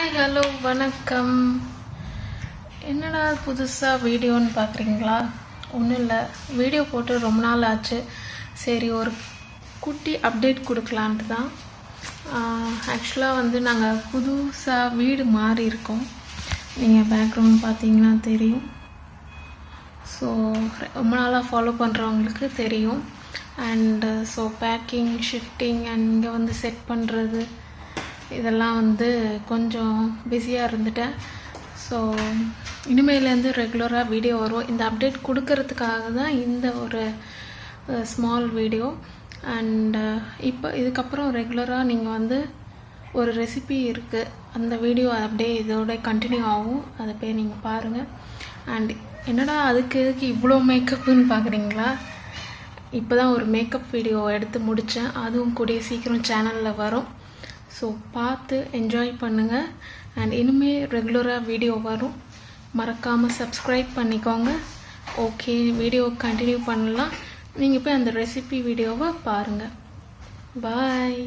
hi hello வணக்கம் என்னடா புதுசாக வீடியோன்னு பார்க்குறீங்களா ஒன்றும் இல்லை வீடியோ போட்டு ரொம்ப நாள் ஆச்சு சரி ஒரு குட்டி அப்டேட் கொடுக்கலான்ட்டு தான் ஆக்சுவலாக வந்து நாங்கள் புதுசாக வீடு மாறி இருக்கோம் நீங்கள் பேக்ரவுண்ட் பார்த்தீங்கன்னா தெரியும் ஸோ ரொம்ப நாளாக ஃபாலோ பண்ணுறவங்களுக்கு தெரியும் and so packing shifting and இங்கே வந்து செட் பண்ணுறது இதெல்லாம் வந்து கொஞ்சம் பிஸியாக இருந்துட்டேன் ஸோ இனிமேலேருந்து ரெகுலராக வீடியோ வரும் இந்த அப்டேட் கொடுக்கறதுக்காக தான் இந்த ஒரு ஸ்மால் வீடியோ அண்டு இப்போ இதுக்கப்புறம் ரெகுலராக நீங்கள் வந்து ஒரு ரெசிபி இருக்குது அந்த வீடியோ அப்படியே இதோட கண்டினியூ ஆகும் அதை போய் நீங்கள் பாருங்கள் அண்ட் என்னடா அதுக்கு எதுக்கு இவ்வளோ மேக்கப்புன்னு பார்க்குறீங்களா இப்போ தான் ஒரு மேக்கப் வீடியோ எடுத்து முடித்தேன் அதுவும் கூடிய சீக்கிரம் சேனலில் வரும் ஸோ பார்த்து என்ஜாய் பண்ணுங்கள் அண்ட் இனிமேல் ரெகுலராக வீடியோ வரும் மறக்காமல் சப்ஸ்கிரைப் பண்ணிக்கோங்க ஓகே வீடியோ கண்டினியூ பண்ணலாம் நீங்கள் போய் அந்த ரெசிபி வீடியோவை பாருங்கள் பாய்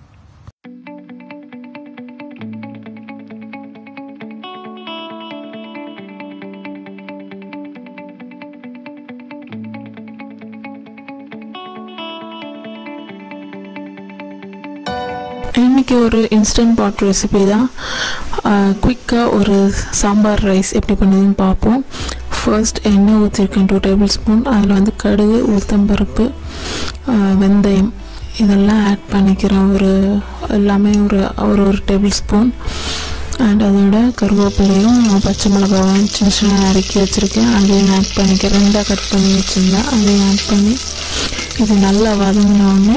இன்றைக்கி ஒரு இன்ஸ்டன்ட் பாட் ரெசிபி தான் குயிக்காக ஒரு சாம்பார் ரைஸ் எப்படி பண்ணுதுன்னு பார்ப்போம் ஃபர்ஸ்ட் எண்ணெய் ஊற்றிருக்கேன் டூ டேபிள் ஸ்பூன் அதில் வந்து கடுகு உளுத்தம்பருப்பு வெந்தயம் இதெல்லாம் ஆட் பண்ணிக்கிறேன் ஒரு எல்லாமே ஒரு ஒரு ஒரு டேபிள் ஸ்பூன் அண்ட் அதோட கருவேப்பிலையும் பச்சை மிளகாவும் சின்ன சின்ன அரைக்கி வச்சுருக்கேன் அதையும் ஆட் பண்ணிக்கிறேன் ரெண்டாக கட் பண்ணி வச்சுருந்தேன் அதையும் ஆட் பண்ணி இது நல்லா வதங்கினோடனே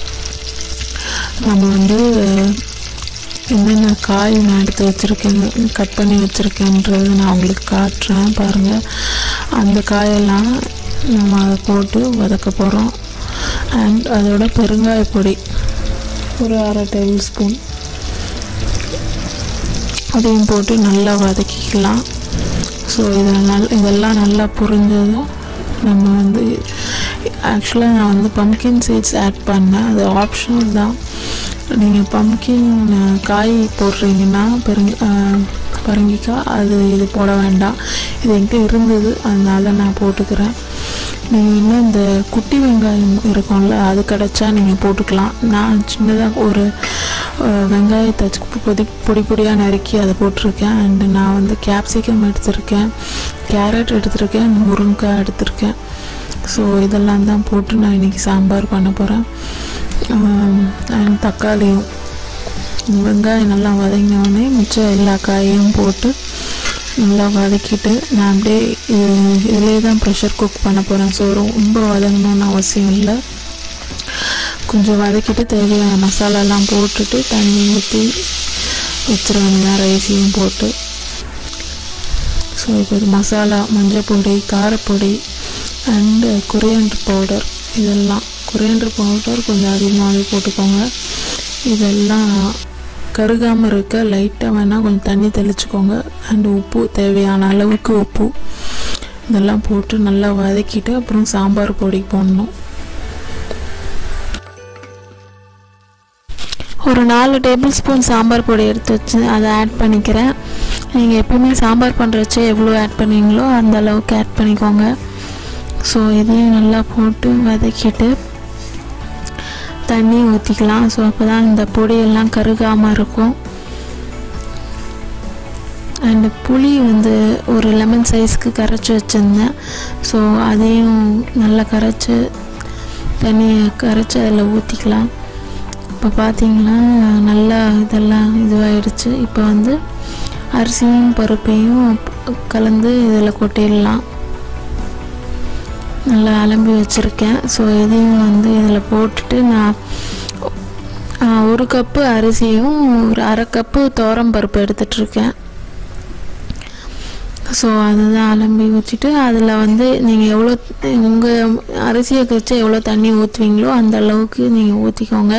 நம்ம வந்து என்னென்ன காய் நான் எடுத்து வச்சுருக்கேன் கட் பண்ணி வச்சுருக்கேன்றது நான் உங்களுக்கு காட்டுறேன் பாருங்கள் அந்த காயெல்லாம் நம்ம அதை போட்டு வதக்க போகிறோம் அண்ட் அதோட பெருங்காய பொடி ஒரு அரை டேபிள் ஸ்பூன் அதையும் போட்டு நல்லா வதக்கிக்கலாம் ஸோ இதெல்லாம் இதெல்லாம் நல்லா புரிஞ்சதும் நம்ம வந்து ஆக்சுவலாக நான் வந்து பம்கின் சீட்ஸ் ஆட் பண்ணேன் அது ஆப்ஷனல் தான் நீங்கள் பம்கின் காய் போடுறீங்கன்னா பெருங்க பரங்கிக்காய் அது இது போட வேண்டாம் இது என்கிட்ட இருந்தது அதனால நான் போட்டுக்கிறேன் நீங்கள் இன்னும் இந்த குட்டி வெங்காயம் இருக்கும்ல அது கிடச்சா நீங்கள் போட்டுக்கலாம் நான் சின்னதாக ஒரு வெங்காயத்தை பொடி பொடி பொடியாக நறுக்கி அதை போட்டிருக்கேன் அண்டு நான் வந்து கேப்சிகம் எடுத்திருக்கேன் கேரட் எடுத்திருக்கேன் முருங்கைக்காய் எடுத்திருக்கேன் ஸோ இதெல்லாம் தான் போட்டு நான் இன்றைக்கி சாம்பார் பண்ண போகிறேன் அண்ட் தக்காளியும் வெங்காயம் நல்லா வதங்கினோடனே மிச்சம் எல்லா காயையும் போட்டு நல்லா வதக்கிட்டு நான் அப்படியே இதிலே தான் ப்ரெஷர் குக் பண்ண போகிறேன் ஸோ ரொம்ப வதங்கணும்னு அவசியம் இல்லை கொஞ்சம் வதக்கிட்டு தேவையான மசாலாலாம் போட்டுட்டு தண்ணி ஊற்றி வச்சுருவாங்க ரைஸையும் போட்டு ஸோ இப்போ மசாலா மஞ்சள் பொடி காரப்பொடி அண்டு கொரியாண்டர் பவுடர் இதெல்லாம் கொரியாண்டர் பவுடர் கொஞ்சம் அதிகமாகவே போட்டுக்கோங்க இதெல்லாம் கருகாமல் இருக்க லைட்டாக வேணால் கொஞ்சம் தண்ணி தெளிச்சுக்கோங்க அண்டு உப்பு தேவையான அளவுக்கு உப்பு இதெல்லாம் போட்டு நல்லா வதக்கிட்டு அப்புறம் சாம்பார் பொடி போடணும் ஒரு நாலு டேபிள் ஸ்பூன் சாம்பார் பொடி எடுத்து வச்சு அதை ஆட் பண்ணிக்கிறேன் நீங்கள் எப்பவுமே சாம்பார் பண்ணுறச்சு எவ்வளோ ஆட் பண்ணுவீங்களோ அந்த அளவுக்கு ஆட் பண்ணிக்கோங்க ஸோ இதையும் நல்லா போட்டு வதக்கிட்டு தண்ணி ஊற்றிக்கலாம் ஸோ அப்போ தான் இந்த பொடியெல்லாம் கருகாமல் இருக்கும் அண்டு புளி வந்து ஒரு லெமன் சைஸ்க்கு கரைச்சி வச்சுருந்தேன் ஸோ அதையும் நல்லா கரைச்சி தண்ணியை கரைச்சி அதில் ஊற்றிக்கலாம் இப்போ பார்த்தீங்கன்னா நல்லா இதெல்லாம் இதுவாகிடுச்சு இப்போ வந்து அரிசியும் பருப்பையும் கலந்து இதில் கொட்டிடலாம் நல்லா அலம்பி வச்சுருக்கேன் ஸோ இதையும் வந்து இதில் போட்டுட்டு நான் ஒரு கப்பு அரிசியும் ஒரு அரை கப்பு தோரம் பருப்பு எடுத்துட்ருக்கேன் ஸோ அதுதான் அலம்பி வச்சுட்டு அதில் வந்து நீங்கள் எவ்வளோ உங்கள் அரிசியை கழிச்சு எவ்வளோ தண்ணி ஊற்றுவீங்களோ அந்த அளவுக்கு நீங்கள் ஊற்றிக்கோங்க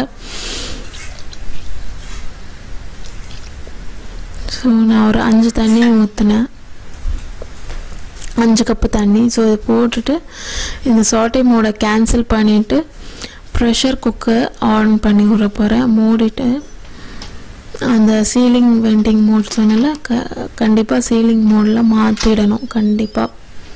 ஸோ நான் ஒரு அஞ்சு தண்ணி ஊற்றினேன் அஞ்சு கப்பு தண்ணி ஸோ இதை போட்டுட்டு இந்த சாட்டை மோடை கேன்சல் பண்ணிவிட்டு ப்ரெஷர் குக்கர் ஆன் பண்ணி விட போகிறேன் மூடிட்டு அந்த சீலிங் வெண்டிங் மோட் சொன்னல க கண்டிப்பாக சீலிங் மோடில் மாற்றிடணும் கண்டிப்பாக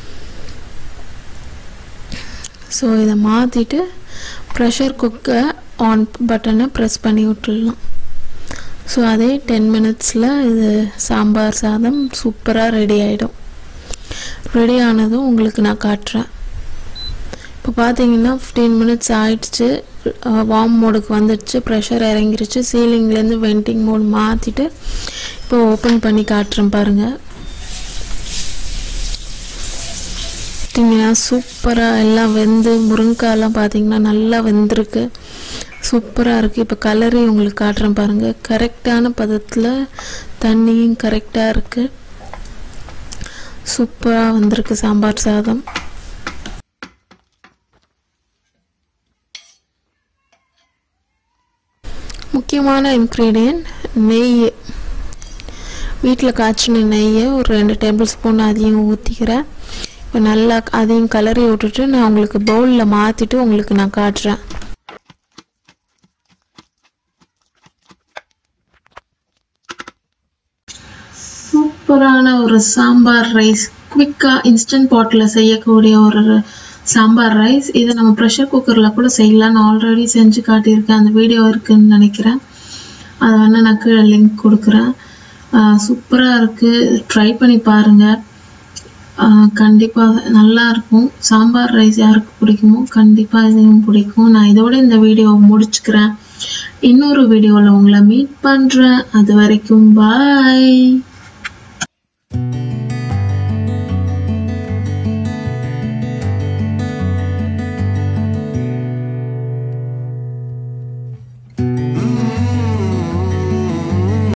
ஸோ இதை மாற்றிட்டு ப்ரெஷர் குக்கர் ஆன் பட்டனை ப்ரெஸ் பண்ணி விட்டுடலாம் ஸோ அதே டென் மினிட்ஸில் இது சாம்பார் சாதம் சூப்பராக ரெடி ஆகிடும் ரெடி ஆனதும் உங்களுக்கு நான் காட்டுறேன் இப்போ பார்த்தீங்கன்னா ஃபிஃப்டீன் மினிட்ஸ் ஆயிடுச்சு வார்ம் மோடுக்கு வந்துடுச்சு ப்ரெஷர் இறங்கிருச்சு சீலிங்லேருந்து வெண்டிங் மோட் மாற்றிட்டு இப்போ ஓப்பன் பண்ணி காட்டுறேன் பாருங்கள் பார்த்தீங்கன்னா சூப்பராக எல்லாம் வெந்து முருங்கைக்காயெல்லாம் பார்த்தீங்கன்னா நல்லா வெந்திருக்கு சூப்பராக இருக்குது இப்போ கலரி உங்களுக்கு காட்டுறேன் பாருங்கள் கரெக்டான பதத்தில் தண்ணியும் கரெக்டாக இருக்குது சூப்பராக வந்திருக்கு சாம்பார் சாதம் முக்கியமான இன்க்ரீடியன்ட் நெய் வீட்டில் காய்ச்சின நெய்யை ஒரு ரெண்டு டேபிள் ஸ்பூன் அதையும் ஊற்றிக்கிறேன் இப்போ நல்லா அதையும் கலரி விட்டுட்டு நான் உங்களுக்கு பவுலில் மாற்றிட்டு உங்களுக்கு நான் காட்டுறேன் சூப்பரான ஒரு சாம்பார் ரைஸ் குவிக்காக இன்ஸ்டன்ட் பாட்டில் செய்யக்கூடிய ஒரு சாம்பார் ரைஸ் இதை நம்ம ப்ரெஷர் குக்கரில் கூட செய்யலாம் நான் ஆல்ரெடி செஞ்சு காட்டியிருக்கேன் அந்த வீடியோ இருக்குதுன்னு நினைக்கிறேன் அதை வேணால் நான் கீழே லிங்க் கொடுக்குறேன் சூப்பராக இருக்குது ட்ரை பண்ணி பாருங்கள் கண்டிப்பாக நல்லா இருக்கும் சாம்பார் ரைஸ் யாருக்கு பிடிக்குமோ கண்டிப்பாக இதையும் பிடிக்கும் நான் இதோட இந்த வீடியோவை முடிச்சுக்கிறேன் இன்னொரு வீடியோவில் உங்களை மீட் பண்ணுறேன் அது வரைக்கும் பாய்